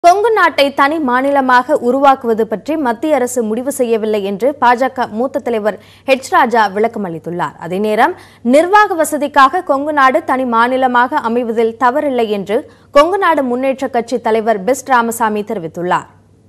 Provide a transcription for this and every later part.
கொங்கு நாட்டை தனி மாநிலமாக உருவாக்குவது பற்றி மத்திய அரசு முடிவு செய்யவில்லை என்று பாஜக மூத்த தலைவர் ஹெச் ராஜா விளக்கம் அளித்துள்ளார் அதே நேரம் நிர்வாக வசதிக்காக கொங்கு நாடு தனி மாநிலமாக அமைவதில் தவறில்லை என்று கொங்கு நாடு முன்னேற்ற கட்சி தலைவர் பெஸ்ட் ராமசாமி தெரிவித்துள்ளார்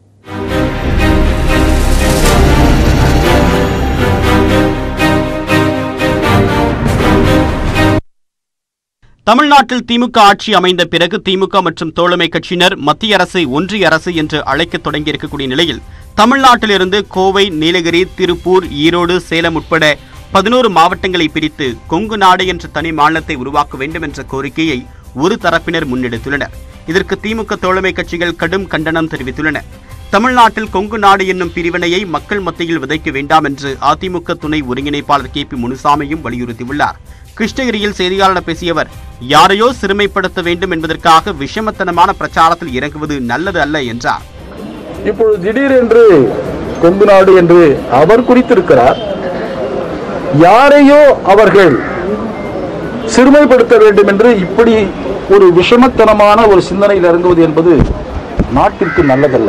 தமிழ்நாட்டில் திமுக ஆட்சி அமைந்த பிறகு திமுக மற்றும் தோழமை கட்சியினர் மத்திய அரசை ஒன்றிய அரசு என்று அழைக்கத் தொடங்கியிருக்கக்கூடிய நிலையில் தமிழ்நாட்டிலிருந்து கோவை நீலகிரி திருப்பூர் ஈரோடு சேலம் உட்பட பதினோரு மாவட்டங்களை பிரித்து கொங்கு நாடு என்ற தனி மாநிலத்தை உருவாக்க வேண்டும் என்ற கோரிக்கையை ஒரு தரப்பினர் முன்னெடுத்துள்ளனர் இதற்கு திமுக தோழமை கட்சிகள் கடும் கண்டனம் தெரிவித்துள்ளன தமிழ்நாட்டில் கொங்கு நாடு என்னும் பிரிவினையை மக்கள் மத்தியில் விதைக்க வேண்டாம் என்று அதிமுக துணை ஒருங்கிணைப்பாளர் கே பி முனுசாமியும் வலியுறுத்தியுள்ளார் கிருஷ்ணகிரியில் செய்தியாளர் பேசிய அவர் யாரையோ சிறுமைப்படுத்த வேண்டும் என்பதற்காக விஷமத்தனமான பிரச்சாரத்தில் இறங்குவது நல்லது அல்ல என்றார் இப்பொழுது திடீரென்று கொங்கு நாடு என்று அவர் குறித்திருக்கிறார் யாரையோ அவர்கள் சிறுமைப்படுத்த வேண்டும் என்று இப்படி ஒரு விஷமத்தனமான ஒரு சிந்தனையில் இறங்குவது என்பது நாட்டிற்கு நல்லதல்ல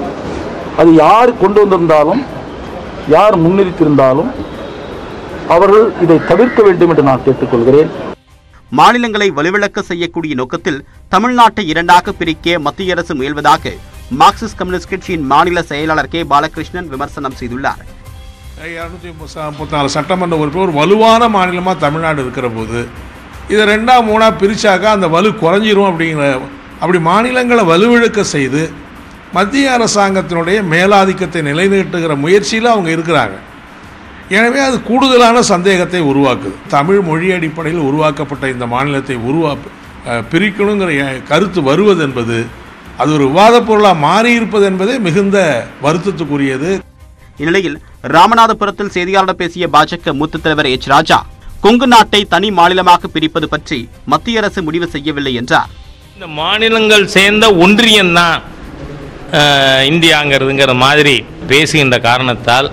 அது யார் கொண்டு வந்திருந்தாலும் யார் முன்னிறுத்தியிருந்தாலும் அவர்கள் இதை தவிர்க்க வேண்டும் என்று நான் கேட்டுக்கொள்கிறேன் மாநிலங்களை வலுவிழக்க செய்யக்கூடிய நோக்கத்தில் தமிழ்நாட்டை இரண்டாக பிரிக்க மத்திய அரசு முயல்வதாக மார்க்சிஸ்ட் கம்யூனிஸ்ட் கட்சியின் மாநில செயலாளர் கே பாலகிருஷ்ணன் விமர்சனம் செய்துள்ளார் இரநூத்தி முப்பத்தி நாலு சட்டமன்ற உறுப்பினர் ஒரு வலுவான மாநிலமாக தமிழ்நாடு இருக்கிற போது இதை ரெண்டாக மூணாக பிரிச்சாக்கா அந்த வலு குறைஞ்சிரும் அப்படிங்கிற அப்படி மாநிலங்களை வலுவிழக்க செய்து மத்திய அரசாங்கத்தினுடைய மேலாதிக்கத்தை நிலைநிறுத்துகிற முயற்சியில் அவங்க இருக்கிறாங்க எனவே அது கூடுதலான சந்தேகத்தை உருவாக்குது தமிழ் மொழி அடிப்படையில் உருவாக்கப்பட்ட இந்த மாநிலத்தை உருவா அஹ், பிரிக்கணுங்கிற எ- கருத்து வருவது என்பது அது ஒரு விவாதப் பொருளாக மாறியிருப்பது என்பதே மிகுந்த வருத்தத்துக்குரியது இந்நிலையில் ராமநாதபுரத்தில் செய்தியாளர் பேசிய பாஜக மூத்த தலைவர் எச் ராஜா கொங்கு நாட்டை தனி மாநிலமாக பிரிப்பது பற்றி மத்திய அரசு முடிவு செய்யவில்லை என்றார் இந்த மாநிலங்கள் சேர்ந்த ஒன்றியம்தான் அஹ், இந்தியாங்கிறதுங்கிற மாதிரி பேசுகின்ற காரணத்தால்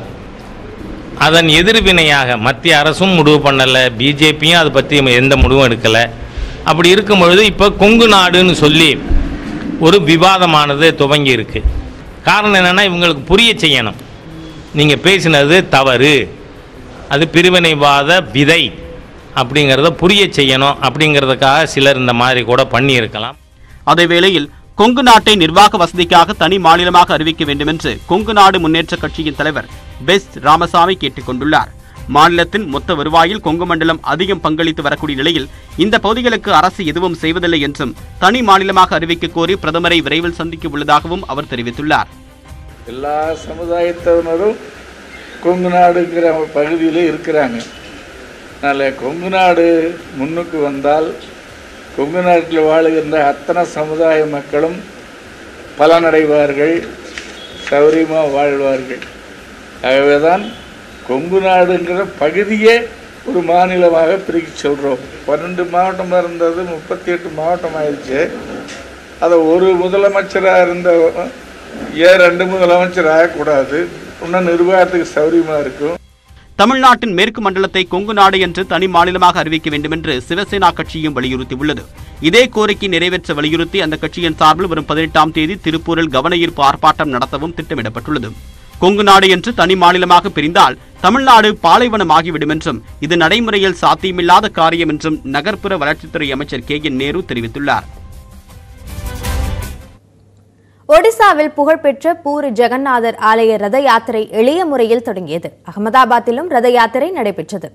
அதன் எதிர்வினையாக மத்திய அரசும் முடிவு பண்ணலை பிஜேபியும் அதை பற்றி எந்த முடிவும் எடுக்கலை அப்படி இருக்கும் பொழுது இப்போ கொங்கு நாடுன்னு சொல்லி ஒரு விவாதமானது துவங்கி இருக்கு காரணம் என்னென்னா இவங்களுக்கு புரிய செய்யணும் நீங்கள் பேசினது தவறு அது பிரிவினைவாத விதை அப்படிங்கிறத புரிய செய்யணும் அப்படிங்கிறதுக்காக சிலர் இந்த மாதிரி கூட பண்ணியிருக்கலாம் அதே வேளையில் கொங்கு நாட்டை நிர்வாக வசதிக்காக தனி மாநிலமாக அறிவிக்க வேண்டும் என்று கொங்கு நாடு முன்னேற்ற கட்சியின் தலைவர் பெஸ்ட் ராமசாமி கேட்டுக் கொண்டுள்ளார் மாநிலத்தின் மொத்த வருவாயில் கொங்கு மண்டலம் அதிகம் பங்களித்து வரக்கூடிய நிலையில் இந்த பகுதிகளுக்கு அரசு எதுவும் செய்வதில்லை என்றும் தனி மாநிலமாக அறிவிக்க கோரி பிரதமரை விரைவில் சந்திக்க உள்ளதாகவும் அவர் தெரிவித்துள்ளார் எல்லா சமுதாயத்தினரும் கொங்கு நாடுங்கிற பகுதியில் இருக்கிறாங்க அதனால் கொங்கு நாடு முன்னுக்கு வந்தால் கொங்கு நாட்டில் வாழுகின்ற அத்தனை சமுதாய மக்களும் பலனடைவார்கள் சௌரியமாக வாழ்வார்கள் ஆகவே தான் கொங்கு நாடுங்கிற பகுதியே ஒரு மாநிலமாக பிரிக்க சொல்கிறோம் பன்னெண்டு மாவட்டம் இருந்தது முப்பத்தி எட்டு மாவட்டம் ஆயிடுச்சு அதை ஒரு முதலமைச்சராக இருந்த ஏன் ரெண்டு முதலமைச்சர் ஆகக்கூடாது இன்னும் நிர்வாகத்துக்கு சௌரியமாக இருக்கும் தமிழ்நாட்டின் மேற்கு மண்டலத்தை கொங்கு நாடு என்று தனி மாநிலமாக அறிவிக்க வேண்டும் என்று சிவசேனா கட்சியும் வலியுறுத்தியுள்ளது இதே கோரிக்கை நிறைவேற்ற வலியுறுத்தி அந்த கட்சியின் சார்பில் வரும் பதினெட்டாம் தேதி திருப்பூரில் கவன ஈர்ப்பு ஆர்ப்பாட்டம் நடத்தவும் திட்டமிடப்பட்டுள்ளது கொங்கு நாடு என்று தனி மாநிலமாக பிரிந்தால் தமிழ்நாடு பாலைவனமாகிவிடும் என்றும் இது நடைமுறையில் சாத்தியமில்லாத காரியம் என்றும் நகர்ப்புற வளர்ச்சித்துறை அமைச்சர் கே என் நேரு தெரிவித்துள்ளார் ஒடிசாவில் புகழ்பெற்ற பூரி ஜெகநாதர் ஆலய ரத யாத்திரை எளிய முறையில் தொடங்கியது அகமதாபாத்திலும் ரத யாத்திரை நடைபெற்றது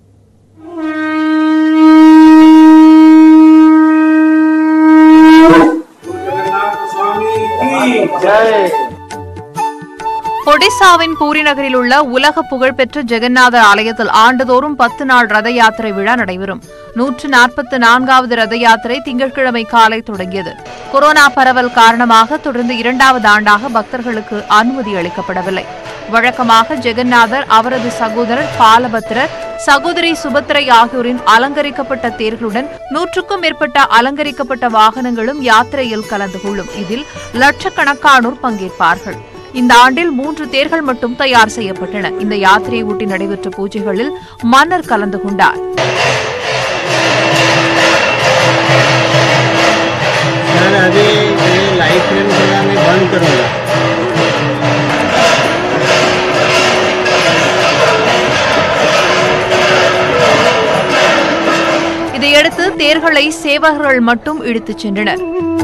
ஒடிசாவின் பூரி நகரில் உள்ள உலக புகழ்பெற்ற ஜெகநாதர் ஆலயத்தில் ஆண்டுதோறும் பத்து நாள் ரத யாத்திரை விழா நடைபெறும் நூற்று நாற்பத்து நான்காவது ரத யாத்திரை திங்கட்கிழமை காலை தொடங்கியது கொரோனா பரவல் காரணமாக தொடர்ந்து இரண்டாவது ஆண்டாக பக்தர்களுக்கு அனுமதி அளிக்கப்படவில்லை வழக்கமாக ஜெகநாதர் அவரது சகோதரர் பாலபத்திரர் சகோதரி சுபத்திரை ஆகியோரின் அலங்கரிக்கப்பட்ட தேர்களுடன் நூற்றுக்கும் மேற்பட்ட அலங்கரிக்கப்பட்ட வாகனங்களும் யாத்திரையில் கலந்து கொள்ளும் இதில் லட்சக்கணக்கானோர் பங்கேற்பார்கள் இந்த ஆண்டில் மூன்று தேர்கள் மட்டும் தயார் செய்யப்பட்டன இந்த யாத்திரையை ஒட்டி நடைபெற்ற பூஜைகளில் மன்னர் கலந்து கொண்டார் सर अभी ये लाइफ फ्रेम चलाने बंद करूँगा இதையடுத்து தேர்களை சேவகர்கள் மட்டும் இழுத்துச் சென்றனர்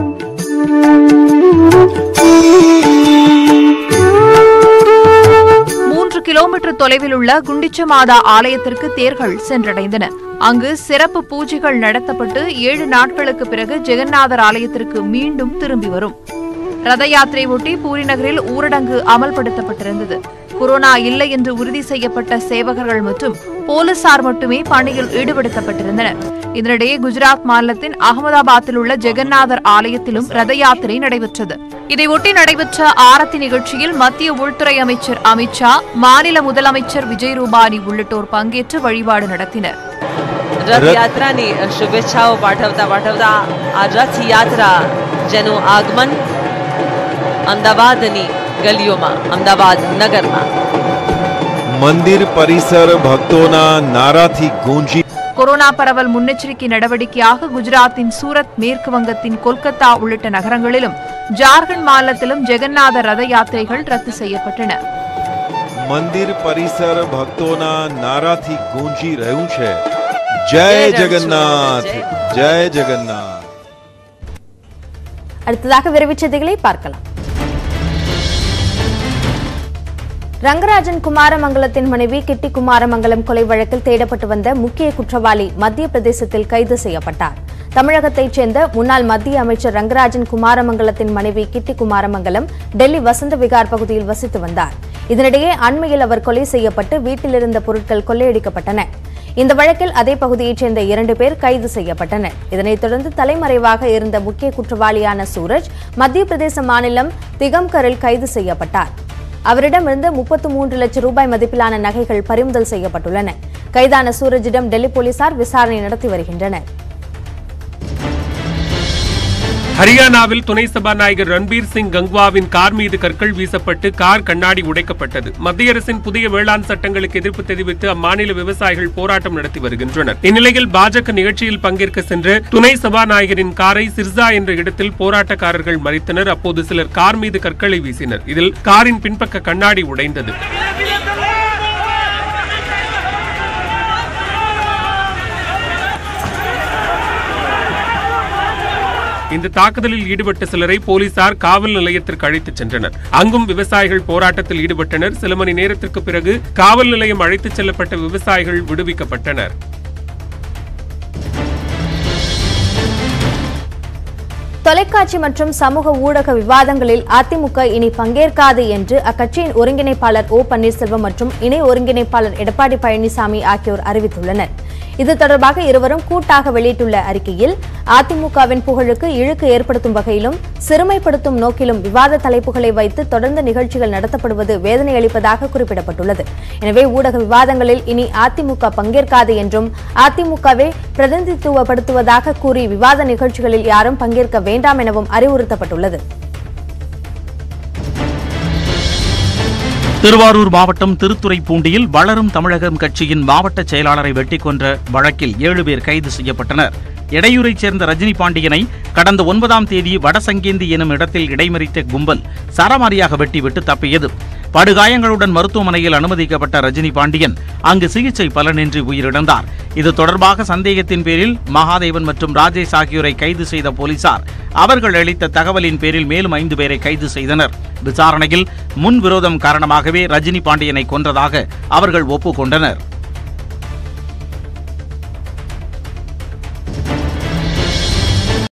மூன்று கிலோமீட்டர் தொலைவில் உள்ள குண்டிச்சமாதா ஆலயத்திற்கு தேர்கள் சென்றடைந்தன அங்கு சிறப்பு பூஜைகள் நடத்தப்பட்டு ஏழு நாட்களுக்கு பிறகு ஜெகநாதர் ஆலயத்திற்கு மீண்டும் திரும்பி வரும் ரத யாத்திரை ஒட்டி பூரி நகரில் ஊரடங்கு அமல்படுத்தப்பட்டிருந்தது கொரோனா இல்லை என்று உறுதி செய்யப்பட்ட சேவகர்கள் மற்றும் போலீசார் மட்டுமே பணியில் ஈடுபடுத்தப்பட்டிருந்தனர் இதனிடையே குஜராத் மாநிலத்தின் அகமதாபாத்தில் உள்ள ஜெகநாதர் ஆலயத்திலும் ரத யாத்திரை நடைபெற்றது இதையொட்டி நடைபெற்ற ஆரத்தி நிகழ்ச்சியில் மத்திய உள்துறை அமைச்சர் அமித்ஷா மாநில முதலமைச்சர் விஜய் ரூபானி உள்ளிட்டோர் பங்கேற்று வழிபாடு நடத்தினர் રથયાત્રાની શુભેચ્છાઓ પાઠવતા પાઠવતા આ રથયાત્રા જેનું આગમન અમદાવાદની ગલીઓમાં અમદાવાદ નગરમાં મંદિર પરિસર ભક્તોના નારાથી ગૂંજી கொரோனா பரவல் முன்னெச்சரிக்கை நடவடிக்கையாக குஜராத்தின் சூரத் மேற்கு வங்கத்தின் கொல்கத்தா உள்ளிட்ட நகரங்களிலும் ஜார்க்கண்ட் மாநிலத்திலும் ஜெகநாத ரத யாத்திரைகள் ரத்து செய்யப்பட்டன મંદિર પરિસર ભક્તોના નારાથી ગૂંજી રહ્યું છે જય જગન્નાથ જય જગન્નાથ அடுத்ததாக விரைவுச் செய்திகளை பார்க்கலாம் ரங்கராஜன் குமாரமங்கலத்தின் மனைவி கிட்டி குமாரமங்கலம் கொலை வழக்கில் தேடப்பட்டு வந்த முக்கிய குற்றவாளி மத்திய பிரதேசத்தில் கைது செய்யப்பட்டார் தமிழகத்தைச் சேர்ந்த முன்னாள் மத்திய அமைச்சர் ரங்கராஜன் குமாரமங்கலத்தின் மனைவி கிட்டி குமாரமங்கலம் டெல்லி வசந்த விகார் பகுதியில் வசித்து வந்தார் இதனிடையே அண்மையில் அவர் கொலை செய்யப்பட்டு வீட்டில் இருந்த பொருட்கள் கொள்ளையடிக்கப்பட்டன இந்த வழக்கில் அதே பகுதியைச் சேர்ந்த இரண்டு பேர் கைது செய்யப்பட்டனர் இதனைத் தொடர்ந்து தலைமறைவாக இருந்த முக்கிய குற்றவாளியான சூரஜ் மத்திய பிரதேச மாநிலம் திகம்கரில் கைது செய்யப்பட்டார் அவரிடமிருந்து முப்பத்து மூன்று லட்சம் ரூபாய் மதிப்பிலான நகைகள் பறிமுதல் செய்யப்பட்டுள்ளன கைதான சூரஜிடம் டெல்லி போலீசார் விசாரணை நடத்தி வருகின்றனர் ஹரியானாவில் துணை சபாநாயகர் ரன்பீர் சிங் கங்வாவின் கார் மீது கற்கள் வீசப்பட்டு கார் கண்ணாடி உடைக்கப்பட்டது மத்திய அரசின் புதிய வேளாண் சட்டங்களுக்கு எதிர்ப்பு தெரிவித்து அம்மாநில விவசாயிகள் போராட்டம் நடத்தி வருகின்றனர் இந்நிலையில் பாஜக நிகழ்ச்சியில் பங்கேற்க சென்ற துணை சபாநாயகரின் காரை சிர்சா என்ற இடத்தில் போராட்டக்காரர்கள் மறித்தனர் அப்போது சிலர் கார் மீது கற்களை வீசினர் இதில் காரின் பின்பக்க கண்ணாடி உடைந்தது இந்த தாக்குதலில் ஈடுபட்ட சிலரை போலீசார் காவல் நிலையத்திற்கு அழைத்துச் சென்றனர் அங்கும் விவசாயிகள் போராட்டத்தில் ஈடுபட்டனர் சில மணி நேரத்திற்கு பிறகு காவல் நிலையம் அழைத்துச் செல்லப்பட்ட விவசாயிகள் விடுவிக்கப்பட்டனர் தொலைக்காட்சி மற்றும் சமூக ஊடக விவாதங்களில் அதிமுக இனி பங்கேற்காது என்று அக்கட்சியின் ஒருங்கிணைப்பாளர் ஓ பன்னீர்செல்வம் மற்றும் இணை ஒருங்கிணைப்பாளர் எடப்பாடி பழனிசாமி ஆகியோர் அறிவித்துள்ளனர் இது தொடர்பாக இருவரும் கூட்டாக வெளியிட்டுள்ள அறிக்கையில் அதிமுகவின் புகழுக்கு இழுக்கு ஏற்படுத்தும் வகையிலும் சிறுமைப்படுத்தும் நோக்கிலும் விவாத தலைப்புகளை வைத்து தொடர்ந்து நிகழ்ச்சிகள் நடத்தப்படுவது வேதனை அளிப்பதாக குறிப்பிடப்பட்டுள்ளது எனவே ஊடக விவாதங்களில் இனி அதிமுக பங்கேற்காது என்றும் அதிமுகவை பிரதிநிதித்துவப்படுத்துவதாக கூறி விவாத நிகழ்ச்சிகளில் யாரும் பங்கேற்க வேண்டாம் எனவும் அறிவுறுத்தப்பட்டுள்ளது திருவாரூர் மாவட்டம் திருத்துறைப்பூண்டியில் வளரும் தமிழகம் கட்சியின் மாவட்ட செயலாளரை வெட்டிக் கொன்ற வழக்கில் ஏழு பேர் கைது செய்யப்பட்டனர் இடையூரைச் சேர்ந்த ரஜினி பாண்டியனை கடந்த ஒன்பதாம் தேதி வடசங்கேந்தி எனும் இடத்தில் இடைமறித்த கும்பல் சரமாரியாக வெட்டிவிட்டு தப்பியது படுகாயங்களுடன் மருத்துவமனையில் அனுமதிக்கப்பட்ட ரஜினி பாண்டியன் அங்கு சிகிச்சை பலனின்றி உயிரிழந்தார் இது தொடர்பாக சந்தேகத்தின் பேரில் மகாதேவன் மற்றும் ராஜேஷ் ஆகியோரை கைது செய்த போலீசார் அவர்கள் அளித்த தகவலின் பேரில் மேலும் ஐந்து பேரை கைது செய்தனர் விசாரணையில் முன்விரோதம் காரணமாகவே ரஜினி பாண்டியனை கொன்றதாக அவர்கள் ஒப்புக்கொண்டனர்